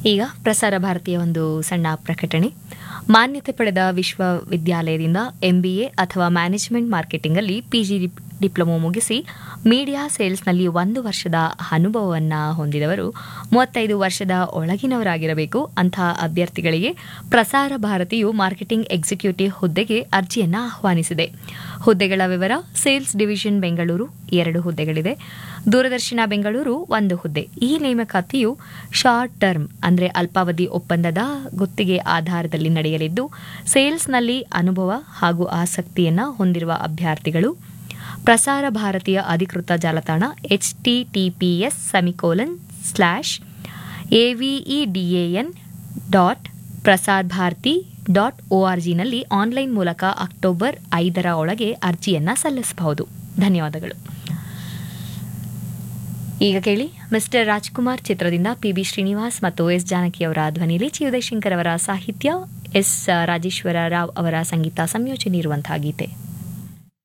ಈಗ ಪ್ರಸಾರ ಭಾರತೀಯ ಒಂದು ಸಣ್ಣ ಪ್ರಕಟಣೆ ಮಾನ್ಯತೆ ಪಡೆದ ವಿಶ್ವವಿದ್ಯಾಲಯದಿಂದ ಎಂಬಿಎ ಅಥವಾ ಮ್ಯಾನೇಜ್ಮೆಂಟ್ ಮಾರ್ಕೆಟಿಂಗಲ್ಲಿ ಪಿಜಿ ಡಿಪ್ಲೊಮೊ ಮುಗಿಸಿ ಮೀಡಿಯಾ ಸೇಲ್ಸ್ನಲ್ಲಿ ಒಂದು ವರ್ಷದ ಅನುಭವವನ್ನು ಹೊಂದಿದವರು ಮೂವತ್ತೈದು ವರ್ಷದ ಒಳಗಿನವರಾಗಿರಬೇಕು ಅಂತಹ ಅಭ್ಯರ್ಥಿಗಳಿಗೆ ಪ್ರಸಾರ ಭಾರತಿಯು ಮಾರ್ಕೆಟಿಂಗ್ ಎಕ್ಸಿಕ್ಯೂಟಿವ್ ಹುದ್ದೆಗೆ ಅರ್ಜಿಯನ್ನು ಆಹ್ವಾನಿಸಿದೆ ಹುದ್ದೆಗಳ ವಿವರ ಸೇಲ್ಸ್ ಡಿವಿಷನ್ ಬೆಂಗಳೂರು ಎರಡು ಹುದ್ದೆಗಳಿದೆ ದೂರದರ್ಶನ ಬೆಂಗಳೂರು ಒಂದು ಹುದ್ದೆ ಈ ನೇಮಕಾತಿಯು ಶಾರ್ಟ್ ಟರ್ಮ್ ಅಂದರೆ ಅಲ್ಪಾವಧಿ ಒಪ್ಪಂದದ ಗುತ್ತಿಗೆ ಆಧಾರದಲ್ಲಿ ನಡೆಯಲಿದ್ದು ಸೇಲ್ಸ್ನಲ್ಲಿ ಅನುಭವ ಹಾಗೂ ಆಸಕ್ತಿಯನ್ನು ಹೊಂದಿರುವ ಅಭ್ಯರ್ಥಿಗಳು ಪ್ರಸಾರ ಭಾರತೀಯ ಅಧಿಕೃತ ಜಾಲತಾಣ H T T P S semicolon slash A V E D A N dot Prasar Bharati dot O R ಜಿನಲ್ಲಿ ಆನ್ಲೈನ್ ಮೂಲಕ ಅಕ್ಟೋಬರ್ ಐದರ ಒಳಗೆ ಅರ್ಜಿಯನ್ನು ಸಲ್ಲಿಸಬಹುದು ಧನ್ಯವಾದಗಳು ಈಗ ಕೇಳಿ ಮಿಸ್ಟರ್ ರಾಜ್ಕುಮಾರ್ ಚಿತ್ರದಿಂದ ಪಿ ಬಿ ಶ್ರೀನಿವಾಸ್ ಮತ್ತು ಎಸ್ ಜಾನಕಿ ಅವರ ಧ್ವನಿಯಲ್ಲಿ ಚಿ ಉದಯಶಂಕರ್ ಅವರ ಸಾಹಿತ್ಯ ಎಸ್ ರಾಜೇಶ್ವರ ರಾವ್ ಅವರ ಸಂಗೀತ ಸಂಯೋಜನೆ ಇರುವಂತಹ ಗೀತೆ